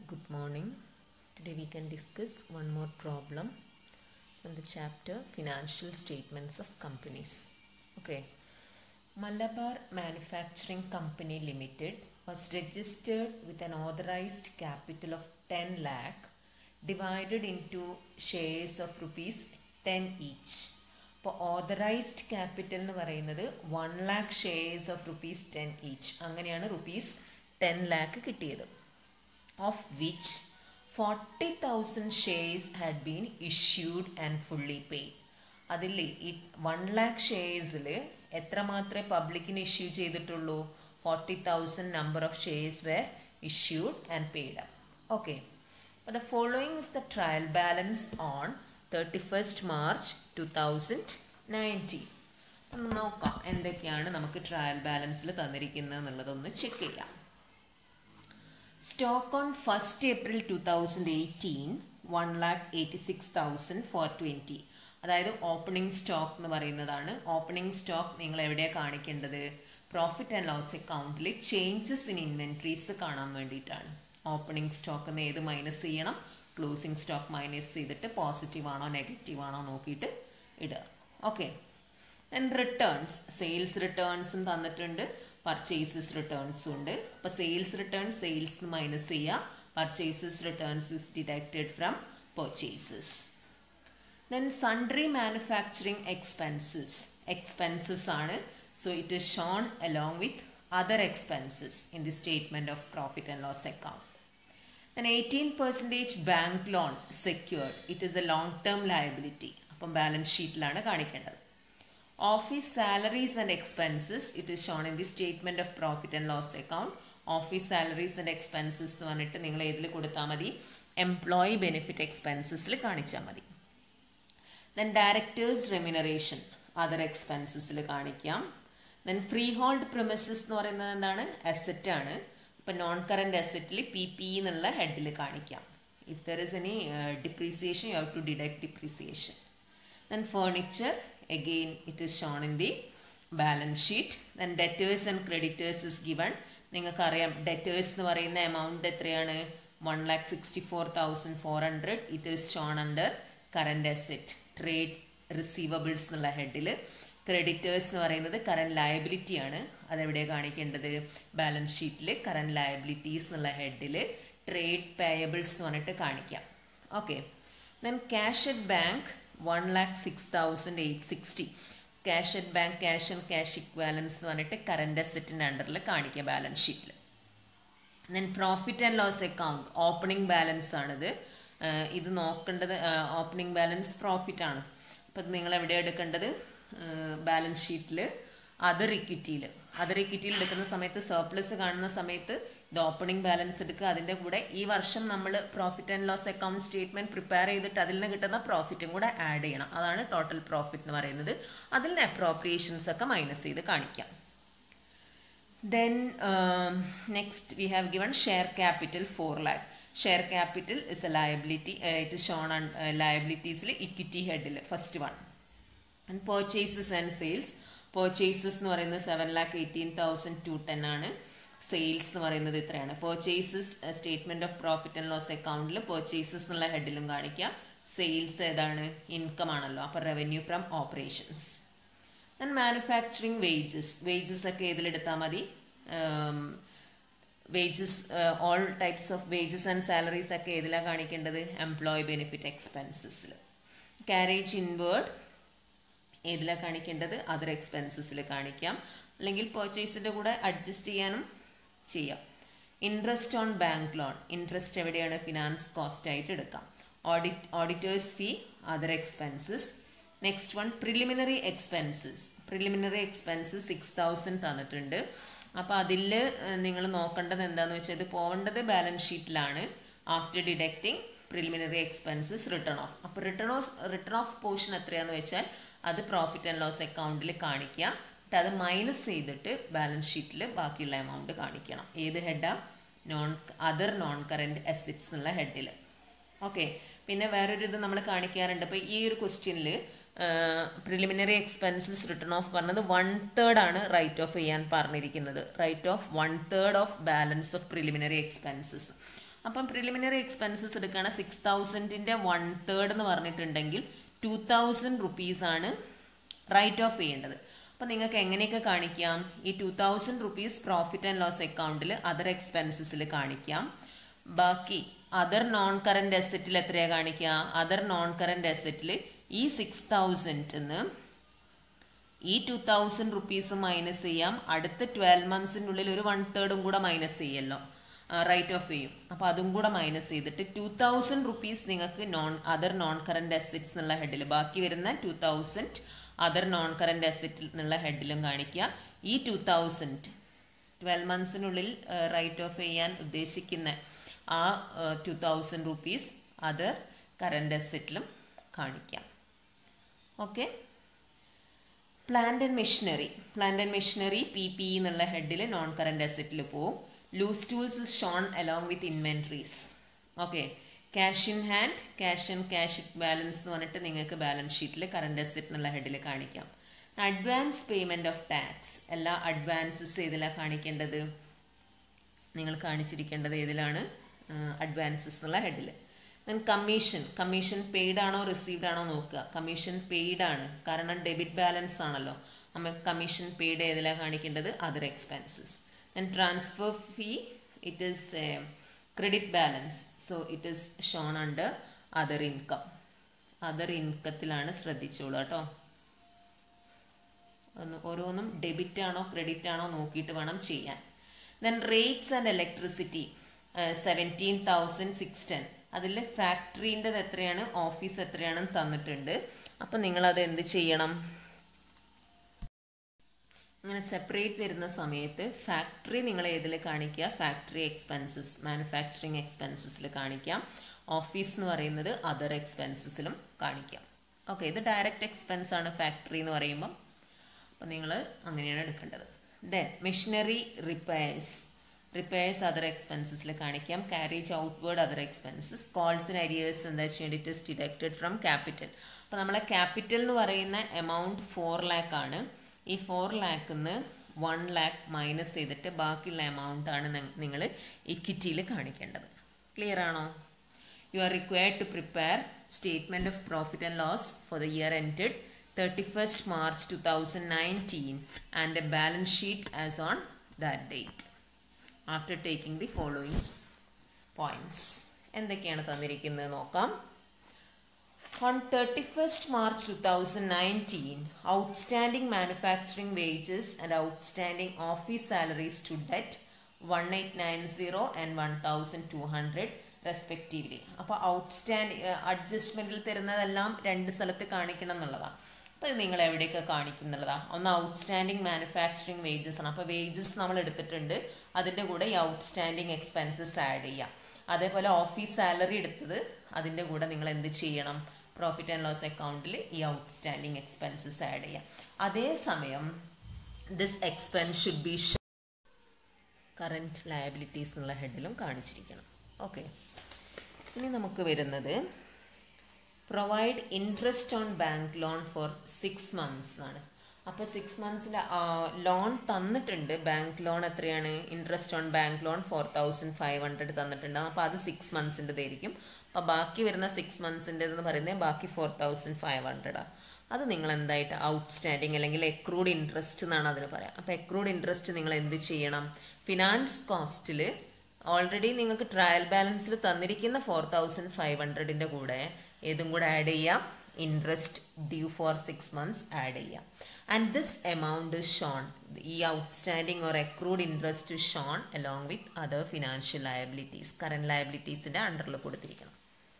Good morning. Today we can discuss one more problem from the chapter Financial Statements of Companies. Okay. Malabar Manufacturing Company Limited was registered with an authorized capital of 10 lakh divided into shares of rupees 10 each. അപ്പോൾ authorised capital എന്ന് പറയുന്നത് one lakh shares of rupees ten each അങ്ങനെയാണ് rupees ten lakh കിട്ടിയത് of which forty thousand shares had been issued and fully paid അതിൽ ഈ one lakh ഷെയർസിൽ എത്ര മാത്രമേ പബ്ലിക്കിന് ഇഷ്യൂ ചെയ്തിട്ടുള്ളൂ forty thousand number of shares were issued and paid up okay അപ്പോൾ the following is the trial balance on thirty first March two thousand nineteen ഒന്ന് നോക്കാം എന്തൊക്കെയാണ് നമുക്ക് ട്രയൽ ബാലൻസിൽ തന്നിരിക്കുന്നത് എന്നുള്ളതൊന്ന് ചെക്ക് ചെയ്യാം stock on first April two thousand eighteen one lakh eighty six thousand four twenty അതായത് ഓപ്പണിംഗ് സ്റ്റോക്ക് എന്ന് പറയുന്നതാണ് ഓപ്പണിംഗ് സ്റ്റോക്ക് നിങ്ങൾ എവിടെയാണ് കാണിക്കേണ്ടത് പ്രോഫിറ്റ് ആൻഡ് ലോസ് അക്കൗണ്ടിൽ ചേഞ്ചസ് ഇൻ ഇൻവെൻട്രീസ് കാണാൻ വേണ്ടിയിട്ടാണ് ഓപ്പണിംഗ് സ്റ്റോക്ക് എന്ന് ഏത് മൈനസ് ചെയ്യണം ക്ലോസിംഗ് സ്റ്റോക്ക് മൈനസ് ചെയ്തിട്ട് പോസിറ്റീവ് ആണോ നെഗറ്റീവ് ആണോ നോക്കിയിട്ട് ഇടുക ഓക്കെ ദെൻ റിട്ടേൺസ് സെയിൽസ് റിട്ടേൺസും തന്നിട്ടുണ്ട് പർച്ചേസസ് റിട്ടേൺസും ഉണ്ട് അപ്പോൾ സെയിൽസ് റിട്ടേൺ സെയിൽസ് മൈനസ് ചെയ്യുക purchases returns is deducted from purchases then sundry manufacturing expenses expenses ആണ് so it is shown along with other expenses in the statement of profit and loss account then 18% bank loan secured it is a long term liability അപ്പം balance ഷീറ്റിലാണ് കാണിക്കേണ്ടത് office salaries and expenses it is shown in the statement of profit and loss account office salaries and expenses എന്ന് പറഞ്ഞിട്ട് നിങ്ങൾ ഏതിൽ കൊടുത്താൽ മതി employee benefit എക്സ്പെൻസസിൽ കാണിച്ചാൽ മതി ദെൻ ഡയറക്ടേഴ്സ് റെമ്യൂണറേഷൻ അതർ എക്സ്പെൻസസിൽ കാണിക്കാം ദെൻ ഫ്രീ ഹോൾഡ് പ്രിമിസസ് എന്ന് പറയുന്നത് എന്താണ് അസറ്റ് ആണ് ഇപ്പം നോൺ കറൻറ്റ് അസറ്റിൽ പി പി എന്നുള്ള ഹെഡിൽ കാണിക്കാം if there is any depreciation you have to deduct depreciation then furniture again it is shown in the balance sheet then debtors and creditors is given നിങ്ങൾക്കറിയാം debtors എന്ന് പറയുന്ന amount എത്രയാണ് one lakh sixty four thousand four hundred it is shown under current asset trade receivables എന്നുള്ള ഹെഡിൽ creditors എന്ന് പറയുന്നത് current liability ആണ് അതെവിടെ കാണിക്കേണ്ടത് ബാലൻസ് ഷീറ്റിൽ കറണ്ട് ലയബിലിറ്റീസ് എന്നുള്ള ഹെഡിൽ ട്രേഡ് പേയബിൾസ് എന്ന് പറഞ്ഞിട്ട് കാണിക്കാം okay then cash at bank one lakh six thousand eight sixty cash at bank cash and cash equivalents എന്ന് പറഞ്ഞിട്ട് കറണ്ട് അസറ്റിൻ്റെ അണ്ടറിൽ കാണിക്കുക ബാലൻസ് ഷീറ്റിൽ then profit and loss account opening balance ആണിത് ഇത് നോക്കേണ്ടത് ഓപ്പണിംഗ് ബാലൻസ് പ്രോഫിറ്റ് ആണ് അപ്പം നിങ്ങൾ എവിടെ എടുക്കേണ്ടത് ബാലൻസ് ഷീറ്റിൽ അതർ ഇക്വിറ്റിയിൽ അതർ ഇക്വിറ്റിയിൽ എടുക്കുന്ന സമയത്ത് സർപ്ലസ് കാണുന്ന സമയത്ത് ഇത് ഓപ്പണിംഗ് ബാലൻസ് എടുക്കുക അതിൻ്റെ കൂടെ ഈ വർഷം നമ്മൾ profit and loss account statement prepare ചെയ്തിട്ട് അതിൽ നിന്ന് കിട്ടുന്ന പ്രോഫിറ്റും കൂടെ ആഡ് ചെയ്യണം അതാണ് ടോട്ടൽ പ്രോഫിറ്റ് എന്ന് പറയുന്നത് അതിൽ നിന്ന് അപ്രോപ്രിയേഷൻസ് ഒക്കെ മൈനസ് ചെയ്ത് കാണിക്കാം then next we have given share capital four lakh share capital is a liability it shown on ലയബിലിറ്റീസിൽ ഇക്വിറ്റി ഹെഡിൽ first one and purchases and sales purchases എന്ന് പറയുന്നത് seven lakh eighteen thousand two ten ആണ് sales എന്ന് പറയുന്നത് ഇത്രയാണ് purchases statement of profit and loss അക്കൗണ്ടിൽ purchases എന്നുള്ള ഹെഡിലും കാണിക്കാം സെയിൽസ് ഏതാണ് ഇൻകം ആണല്ലോ അപ്പോൾ revenue from operations and manufacturing wages wages ഒക്കെ ഏതിലെടുത്താൽ മതി wages all types of wages and salaries ഒക്കെ ഏതിലാണ് കാണിക്കേണ്ടത് എംപ്ലോയി ബെനിഫിറ്റ് എക്സ്പെൻസസിൽ കാരേജ് ഇൻവേർഡ് ഏതിലാണ് കാണിക്കേണ്ടത് അതർ എക്സ്പെൻസസിൽ കാണിക്കാം അല്ലെങ്കിൽ പർച്ചേസിൻ്റെ കൂടെ അഡ്ജസ്റ്റ് ചെയ്യാനും ചെയ്യാം interest on bank loan interest എവിടെയാണ് ഫിനാൻസ് കോസ്റ്റ് ആയിട്ട് എടുക്കാം audit auditors fee other expenses next one preliminary expenses preliminary expenses six thousand തന്നിട്ടുണ്ട് അപ്പോൾ അതിൽ നിങ്ങൾ നോക്കേണ്ടത് എന്താണെന്ന് വെച്ചാൽ ഇത് പോകേണ്ടത് ബാലൻസ് ഷീറ്റിലാണ് after deducting preliminary expenses written off അപ്പോൾ written off written off portion എത്രയാണെന്ന് വെച്ചാൽ അത് പ്രോഫിറ്റ് ആൻഡ് ലോസ് അക്കൗണ്ടിൽ കാണിക്കുക എന്നിട്ട് അത് മൈനസ് ചെയ്തിട്ട് ബാലൻസ് ഷീറ്റിൽ ബാക്കിയുള്ള എമൗണ്ട് കാണിക്കണം ഏത് ഹെഡാ non other non current assets എന്നുള്ള ഹെഡിൽ ഓക്കെ പിന്നെ വേറൊരു ഇത് നമ്മൾ കാണിക്കാറുണ്ട് അപ്പോൾ ഈ ഒരു ക്വസ്റ്റ്യനിൽ പ്രിലിമിനറി എക്സ്പെൻസസ് റിട്ടേൺ ഓഫ് പറഞ്ഞത് വൺ തേർഡ് ആണ് റൈറ്റ് ഓഫ് ചെയ്യാൻ പറഞ്ഞിരിക്കുന്നത് write off one third of balance of preliminary expenses അപ്പം പ്രിലിമിനറി എക്സ്പെൻസസ് എടുക്കുകയാണ് സിക്സ് തൗസൻഡിൻ്റെ വൺ തേർഡ് എന്ന് പറഞ്ഞിട്ടുണ്ടെങ്കിൽ ടു തൗസൻഡ് റുപ്പീസാണ് റൈറ്റ് ഓഫ് ചെയ്യേണ്ടത് അപ്പം നിങ്ങൾക്ക് എങ്ങനെയൊക്കെ കാണിക്കാം ഈ two thousand rupees profit and loss അക്കൗണ്ടിൽ അതർ എക്സ്പെൻസസിൽ കാണിക്കാം ബാക്കി അതർ നോൺ കറണ്ട് അസറ്റിൽ എത്രയാണ് കാണിക്കുക അതർ നോൺ കറണ്ട് അസറ്റിൽ ഈ സിക്സ് തൗസൻഡിന്ന് ഈ ടു തൗസൻഡ് റുപ്പീസ് മൈനസ് ചെയ്യാം അടുത്ത ട്വൽവ് മന്ത്സിനുള്ളിൽ ഒരു വൺ തേർഡും കൂടെ മൈനസ് ചെയ്യല്ലോ റൈറ്റ് ഓഫ് ചെയ്യും അപ്പോൾ അതും കൂടെ മൈനസ് ചെയ്തിട്ട് ടു തൗസൻഡ് റുപ്പീസ് നിങ്ങൾക്ക് non other non current assets എന്നുള്ള ഹെഡിൽ ബാക്കി വരുന്ന two thousand other non current അസറ്റിൽ എന്നുള്ള ഹെഡിലും കാണിക്കുക ഈ ടു തൗസൻഡ് ട്വൽവ് മന്ത്സിനുള്ളിൽ റൈറ്റ് ഓഫ് ചെയ്യാൻ ഉദ്ദേശിക്കുന്ന ആ two thousand rupees other current അസറ്റിലും കാണിക്കാം okay plant and machinery plant and machinery P P എന്നുള്ള ഹെഡിൽ നോൺ കറണ്ട് അസറ്റിൽ പോവും loose tools is shown along with inventories okay cash in hand cash and cash balance എന്ന് പറഞ്ഞിട്ട് നിങ്ങൾക്ക് balance ഷീറ്റിൽ കറണ്ട് അസറ്റ് എന്നുള്ള ഹെഡിൽ കാണിക്കാം അഡ്വാൻസ് പേയ്മെന്റ് ഓഫ് ടാക്സ് എല്ലാ അഡ്വാൻസസ് ഏതിലാണ് കാണിക്കേണ്ടത് നിങ്ങൾ കാണിച്ചിരിക്കേണ്ടത് ഏതിലാണ് അഡ്വാൻസസ് എന്നുള്ള ഹെഡിൽ ദെൻ കമ്മീഷൻ കമ്മീഷൻ പെയ്ഡ് ആണോ റിസീവ്ഡ് ആണോ നോക്കുക കമ്മീഷൻ പെയ്ഡ് ആണ് കാരണം ഡെബിറ്റ് ബാലൻസ് ആണല്ലോ നമ്മൾ കമ്മീഷൻ പെയ്ഡ് ഏതിലാണ് കാണിക്കേണ്ടത് other expenses then transfer fee it is credit balance so it is shown under other income other ഇൻകത്തിലാണ് ശ്രദ്ധിച്ചോളൂ കേട്ടോ ഒന്ന് ഓരോന്നും ഡെബിറ്റ് ആണോ ക്രെഡിറ്റ് ആണോ നോക്കിയിട്ട് വേണം ചെയ്യാൻ then rates and electricity seventeen thousand six ten അതിൽ ഫാക്ടറീൻ്റെത് എത്രയാണ് ഓഫീസ് എത്രയാണെന്ന് തന്നിട്ടുണ്ട് അപ്പം നിങ്ങളത് എന്ത് ചെയ്യണം അങ്ങനെ സെപ്പറേറ്റ് വരുന്ന സമയത്ത് ഫാക്ടറി നിങ്ങൾ ഏതിൽ കാണിക്കുക ഫാക്ടറി എക്സ്പെൻസസ് മാനുഫാക്ചറിങ് എക്സ്പെൻസസിൽ കാണിക്കാം ഓഫീസ് എന്ന് പറയുന്നത് അതർ എക്സ്പെൻസസിലും കാണിക്കാം ഓക്കെ ഇത് ഡയറക്റ്റ് എക്സ്പെൻസ് ആണ് ഫാക്ടറി എന്ന് പറയുമ്പം അപ്പം നിങ്ങൾ അങ്ങനെയാണ് എടുക്കേണ്ടത് then machinery repairs repairs other എക്സ്പെൻസസിൽ കാണിക്കാം carriage outward other expenses calls in arrears എന്താ ചെയ്യേണ്ടിട്ട് ഇസ് ഡിഡക്റ്റഡ് ഫ്രം ക്യാപിറ്റൽ അപ്പോൾ നമ്മളെ ക്യാപിറ്റൽ എന്ന് പറയുന്ന എമൗണ്ട് ഫോർ ലാക്ക് ആണ് ഈ ഫോർ ലാക്കിന്ന് വൺ ലാക്ക് മൈനസ് ചെയ്തിട്ട് ബാക്കിയുള്ള എമൗണ്ട് ആണ് നിങ്ങൾ ഇക്വിറ്റിയിൽ കാണിക്കേണ്ടത് ക്ലിയർ ആണോ you are required to prepare statement of profit and loss for the year ended 31st March 2019 and a balance sheet as on that date after taking the following points എന്തൊക്കെയാണ് തന്നിരിക്കുന്നത് നോക്കാം On 31st March 2019, outstanding manufacturing wages and outstanding office salaries stood at 1890 and 1200 respectively അപ്പോൾ outstanding അഡ്ജസ്റ്റ്മെൻറ്റിൽ തരുന്നതെല്ലാം രണ്ട് സ്ഥലത്ത് കാണിക്കണം എന്നുള്ളതാണ് അപ്പോൾ ഇത് നിങ്ങൾ എവിടെയൊക്കെ കാണിക്കും എന്നുള്ളതാണ് ഒന്ന് ഔട്ട്സ്റ്റാൻഡിങ് മാനുഫാക്ചറിങ് വേജസ് ആണ് അപ്പോൾ വേജസ് നമ്മൾ എടുത്തിട്ടുണ്ട് അതിൻ്റെ കൂടെ ഈ ഔട്ട്സ്റ്റാൻഡിങ് എക്സ്പെൻസസ് ആഡ് ചെയ്യാം അതേപോലെ ഓഫീസ് സാലറി എടുത്തത് അതിൻ്റെ കൂടെ നിങ്ങൾ എന്ത് ചെയ്യണം പ്രോഫിറ്റ് ആൻഡ് ലോസ് അക്കൗണ്ടിൽ ഈ ഔട്ട്സ്റ്റാൻഡിങ് എക്സ്പെൻസസ് ആഡ് ചെയ്യാം അതേസമയം this expense should be current liabilities എന്നുള്ള ഹെഡിലും കാണിച്ചിരിക്കണം ഓക്കെ ഇനി നമുക്ക് വരുന്നത് provide interest on bank loan for six months ആണ് അപ്പോൾ സിക്സ് മന്ത്സിൽ ലോൺ തന്നിട്ടുണ്ട് ബാങ്ക് ലോൺ എത്രയാണ് interest on bank loan four thousand five hundred തന്നിട്ടുണ്ട് അപ്പോൾ അത് സിക്സ് മന്ത്സിൻ്റെതായിരിക്കും അപ്പോൾ ബാക്കി വരുന്ന സിക്സ് മന്ത്സിൻ്റെതെന്ന് പറയുന്നത് ബാക്കി ഫോർ തൗസൻഡ് ഫൈവ് ഹൺഡ്രഡാണ് അത് നിങ്ങൾ എന്തായിട്ട് ഔട്ട്സ്റ്റാൻഡിങ് അല്ലെങ്കിൽ എക്രൂഡ് ഇൻട്രസ്റ്റ് എന്നാണ് അതിന് പറയാം അപ്പോൾ എക്രൂഡ് ഇൻട്രസ്റ്റ് നിങ്ങൾ എന്ത് ചെയ്യണം ഫിനാൻസ് കോസ്റ്റിൽ ഓൾറെഡി നിങ്ങൾക്ക് ട്രയൽ ബാലൻസിൽ തന്നിരിക്കുന്ന ഫോർ തൗസൻഡ് ഫൈവ് ഹൺഡ്രഡിൻ്റെ കൂടെ ഏതും കൂടെ ആഡ് ചെയ്യാം interest due for six months add ചെയ്യാം ആൻഡ് ദിസ് എമൗണ്ട് ഷോൺ ഈ outstanding or accrued interest shown along with other financial liabilities current ലയബിലിറ്റീസിൻ്റെ അണ്ടറിൽ കൊടുത്തിരിക്കണം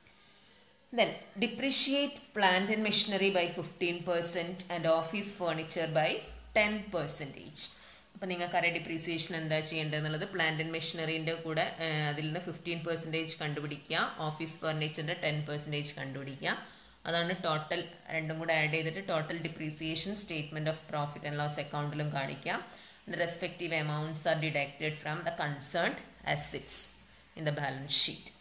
then depreciate plant and machinery by fifteen percent and office furniture by ten percentage അപ്പോൾ നിങ്ങൾക്കറിയാം depreciation എന്താ ചെയ്യേണ്ടത് എന്നുള്ളത് പ്ലാന്റ് ആൻഡ് മെഷീനറിൻ്റെ കൂടെ അതിൽ നിന്ന് ഫിഫ്റ്റീൻ പെർസെൻറ്റേജ് കണ്ടുപിടിക്കുക ഓഫീസ് ഫർണിച്ചറിൻ്റെ ടെൻ പെർസെൻറ്റേജ് കണ്ടുപിടിക്കുക അതാണ് ടോട്ടൽ രണ്ടും കൂടെ ആഡ് ചെയ്തിട്ട് total depreciation statement of profit and loss അക്കൗണ്ടിലും കാണിക്കാം the respective amounts are deducted from the concerned assets in the balance sheet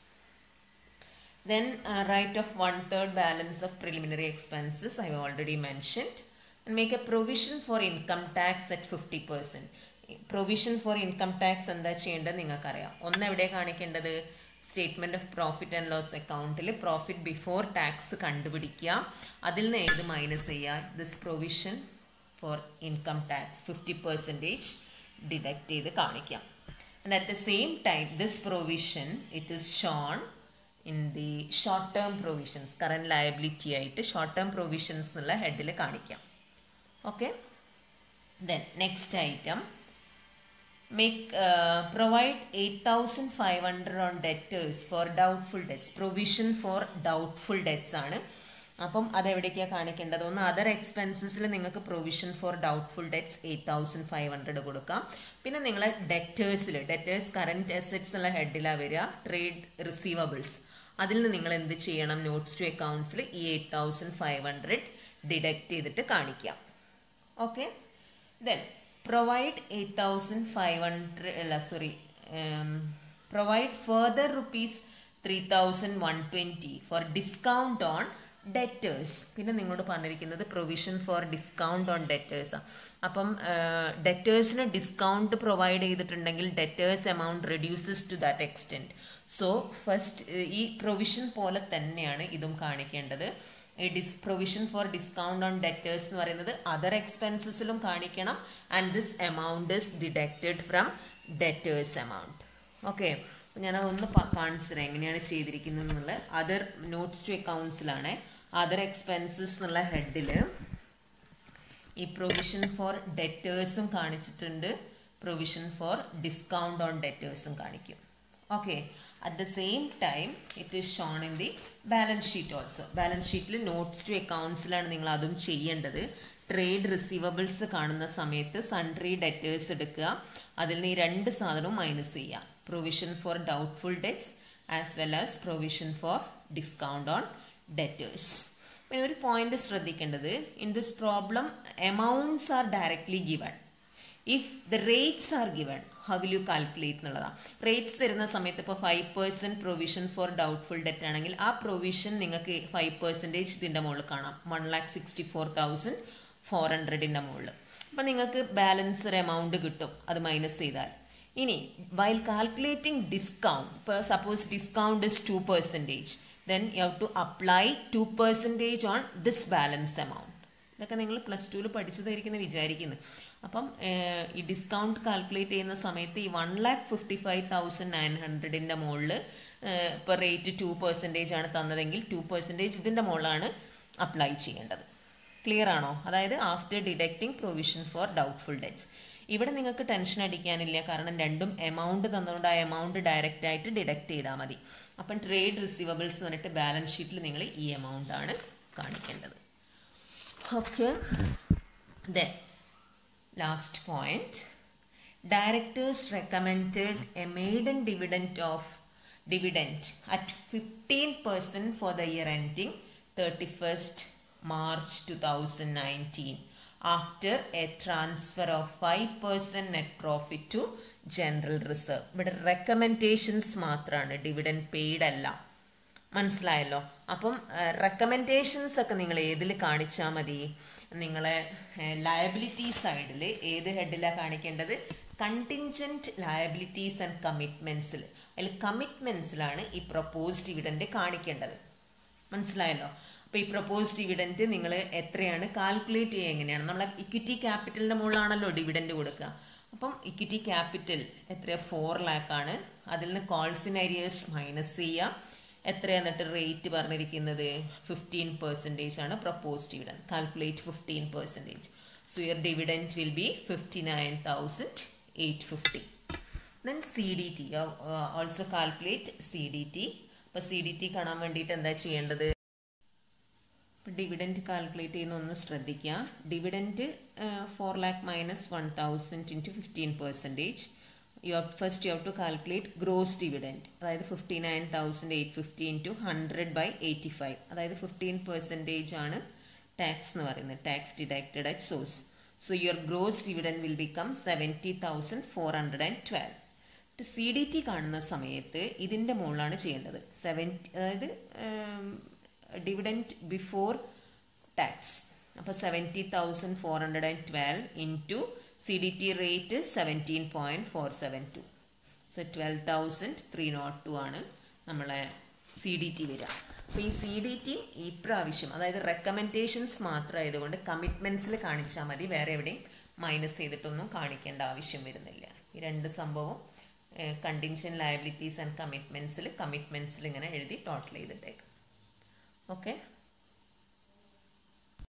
then uh, write off one third balance of preliminary expenses i have already mentioned and make a provision for income tax at 50% provision for income tax എന്താ ചെയ്യേണ്ടത് നിങ്ങൾക്കറിയാം ഒന്ന് എവിടെ കാണിക്കേണ്ടത് statement of profit and loss അക്കൗണ്ടിൽ profit before tax കണ്ടുപിടിക്കുക അതിൽ നിന്ന് ഏത് മൈനസ് ചെയ്യുക this provision for income tax fifty percentage deduct ചെയ്ത് കാണിക്കാം and at the same time this provision it is shown in the short term provisions current liability ആയിട്ട് short term provisions എന്നുള്ള ഹെഡിൽ കാണിക്കാം okay then next item make uh, provide 8500 on debtors for doubtful debts provision for doubtful debts ആണ് അപ്പം അതെവിടേക്കാണ് കാണിക്കേണ്ടത് ഒന്ന് other എക്സ്പെൻസസിൽ നിങ്ങൾക്ക് provision for doubtful debts eight thousand five hundred കൊടുക്കാം പിന്നെ നിങ്ങൾ ഡെറ്റേഴ്സിൽ ഡെറ്റേഴ്സ് കറന്റ് അസറ്റ്സ് ഉള്ള ഹെഡിലാണ് വരിക ട്രേഡ് റിസീവബിൾസ് അതിൽ നിന്ന് നിങ്ങൾ എന്ത് ചെയ്യണം നോട്ട്സ് ടു അക്കൗണ്ട്സിൽ ഈ eight thousand five hundred deduct ചെയ്തിട്ട് കാണിക്കാം ഓക്കെ ദെൻ provide 8500 അല്ല sorry provide further rupees 3120 for discount on debtors പിന്നെ നിങ്ങളോട് പറഞ്ഞിരിക്കുന്നത് provision for discount on debtors അപ്പം ഡെറ്റേഴ്സിന് ഡിസ്കൗണ്ട് പ്രൊവൈഡ് ചെയ്തിട്ടുണ്ടെങ്കിൽ debtors amount reduces to that extent so first ഈ പ്രൊവിഷൻ പോലെ തന്നെയാണ് ഇതും കാണിക്കേണ്ടത് ഈ this provision for discount on debtors എന്ന് പറയുന്നത് അതർ എക്സ്പെൻസസിലും കാണിക്കണം and this amount is deducted from debtors amount okay ഞാൻ അതൊന്ന് കാണിച്ചു തരാം എങ്ങനെയാണ് ചെയ്തിരിക്കുന്നത് എന്നുള്ളത് അതർ നോട്ട്സ് ടു അക്കൗണ്ട്സിലാണ് അതർ എക്സ്പെൻസസ് എന്നുള്ള ഹെഡിൽ ഈ പ്രൊവിഷൻ ഫോർ ഡെറ്റേഴ്സും കാണിച്ചിട്ടുണ്ട് പ്രൊവിഷൻ ഫോർ ഡിസ്കൗണ്ട് ഓൺ ഡെറ്റേഴ്സും കാണിക്കും okay at the same time it is shown in the balance sheet also balance ഷീറ്റിൽ നോട്ട്സ് ടു അക്കൗണ്ട്സിലാണ് നിങ്ങൾ അതും ചെയ്യേണ്ടത് ട്രേഡ് റിസീവബിൾസ് കാണുന്ന സമയത്ത് സൺട്രി ഡെറ്റേഴ്സ് എടുക്കുക അതിൽ നിന്ന് ഈ രണ്ട് സാധനവും മൈനസ് ചെയ്യുക provision for doubtful debts as well as provision for discount on debtors പിന്നെ ഒരു പോയിന്റ് ശ്രദ്ധിക്കേണ്ടത് in this problem amounts are directly given if the rates are given how will you calculate എന്നുള്ളതാണ് റേറ്റ്സ് തരുന്ന സമയത്ത് ഇപ്പോൾ five percent provision for doubtful debt ആണെങ്കിൽ ആ provision നിങ്ങൾക്ക് ഫൈവ് പെർസെൻറ്റേജ് ഇതിൻ്റെ മുകളിൽ കാണാം one lakh sixty four thousand four ഹൺഡ്രഡിൻ്റെ മുകളിൽ അപ്പം നിങ്ങൾക്ക് ബാലൻസ് ഒരു എമൗണ്ട് കിട്ടും അത് മൈനസ് ചെയ്താൽ ഇനി വൈൽ കാൽക്കുലേറ്റിംഗ് ഡിസ്കൗണ്ട് ഇപ്പോൾ suppose discount is two percentage then you have to apply two percentage on this balance amount ഇതൊക്കെ നിങ്ങൾ പ്ലസ് ടുവിൽ പഠിച്ചതായിരിക്കും എന്ന് വിചാരിക്കുന്നു അപ്പം ഈ ഡിസ്കൗണ്ട് കാൽക്കുലേറ്റ് ചെയ്യുന്ന സമയത്ത് ഈ one lakh fifty five thousand nine ഹൺഡ്രഡിൻ്റെ മുകളിൽ ഇപ്പോൾ റേറ്റ് ടു പെർസെൻറ്റേജ് ആണ് തന്നതെങ്കിൽ ടു പെർസെൻറ്റേജ് ഇതിൻ്റെ മുകളിലാണ് അപ്ലൈ ചെയ്യേണ്ടത് ക്ലിയർ ആണോ അതായത് after deducting provision for doubtful debts ഇവിടെ നിങ്ങൾക്ക് ടെൻഷൻ അടിക്കാനില്ല കാരണം രണ്ടും എമൗണ്ട് തന്നുകൊണ്ട് ആ എമൗണ്ട് ഡയറക്റ്റ് ആയിട്ട് ഡിഡക്റ്റ് ചെയ്താൽ മതി അപ്പം ട്രേഡ് റിസീവബിൾസ് എന്ന് പറഞ്ഞിട്ട് ബാലൻസ് ഷീറ്റിൽ നിങ്ങൾ ഈ എമൗണ്ട് ആണ് കാണിക്കേണ്ടത് okay then last point directors recommended a maiden dividend of dividend at fifteen percent for the year ending thirty first March two thousand nineteen after a transfer of five percent net profit to general reserve ഇവിടെ recommendations മാത്രമാണ് dividend paid അല്ല മനസ്സിലായല്ലോ അപ്പം recommendations ഒക്കെ നിങ്ങൾ ഏതിൽ കാണിച്ചാൽ മതി നിങ്ങളെ ലയബിലിറ്റി സൈഡിൽ ഏത് ഹെഡിലാണ് കാണിക്കേണ്ടത് കണ്ടിൻജൻറ്റ് ലയബിലിറ്റീസ് ആൻഡ് കമ്മിറ്റ്മെൻറ്റ്സിൽ അതിൽ കമ്മിറ്റ്മെൻറ്റ്സിലാണ് ഈ പ്രൊപ്പോസ് ഡിവിഡൻറ്റ് കാണിക്കേണ്ടത് മനസ്സിലായല്ലോ അപ്പോൾ ഈ പ്രൊപ്പോസ് ഡിവിഡൻറ്റ് നിങ്ങൾ എത്രയാണ് കാൽക്കുലേറ്റ് ചെയ്യുക എങ്ങനെയാണ് നമ്മൾ ഇക്വിറ്റി ക്യാപിറ്റലിൻ്റെ മുകളിലാണല്ലോ ഡിവിഡൻറ്റ് കൊടുക്കുക അപ്പം ഇക്വിറ്റി ക്യാപിറ്റൽ എത്ര ഫോർ ലാക്ക് ആണ് അതിൽ നിന്ന് കോൾസിനേരിയേഴ്സ് മൈനസ് ചെയ്യുക എത്ര എന്നിട്ട് റേറ്റ് പറഞ്ഞിരിക്കുന്നത് ഫിഫ്റ്റീൻ പെർസെൻറ്റേജ് ആണ് propose dividend calculate fifteen percentage so your dividend will be fifty nine thousand eight fifty then C D T also calculate C D T അപ്പോൾ സി ഡി ടി കാണാൻ വേണ്ടിയിട്ട് എന്താ ചെയ്യേണ്ടത് ഡിവിഡൻറ്റ് കാൽക്കുലേറ്റ് ചെയ്യുന്ന ഒന്ന് ശ്രദ്ധിക്കുക dividend four lakh minus one thousand into fifteen percentage you have first you have to calculate gross dividend അതായത് fifty nine thousand eight fifty into hundred by eighty five അതായത് fifteen percentage ആണ് tax എന്ന് പറയുന്നത് tax deducted at source so your gross dividend will become seventy thousand four hundred and twelve C D T കാണുന്ന സമയത്ത് ഇതിൻ്റെ മുകളിലാണ് ചെയ്യേണ്ടത് seventy അതായത് ഡിവിഡൻറ്റ് ബിഫോർ ടാക്സ് അപ്പോൾ seventy thousand four hundred and twelve into C D T rate seventeen point four seven two so twelve thousand three nought two ആണ് നമ്മളെ C D T വരിക അപ്പോൾ ഈ സി ഡി ടി ഈ പ്രാവശ്യം അതായത് recommendations മാത്രമായതുകൊണ്ട് കമ്മിറ്റ്മെൻറ്റ്സിൽ കാണിച്ചാൽ മതി വേറെ എവിടെയും മൈനസ് ചെയ്തിട്ടൊന്നും കാണിക്കേണ്ട ആവശ്യം വരുന്നില്ല ഈ രണ്ട് സംഭവം കണ്ടിൻഷൻ ലയബിലിറ്റീസ് ആൻഡ് കമ്മിറ്റ്മെൻറ്റ്സിൽ കമ്മിറ്റ്മെൻറ്റ്സിൽ ഇങ്ങനെ എഴുതി ടോട്ടൽ ചെയ്തിട്ടേക്കാം ഓക്കെ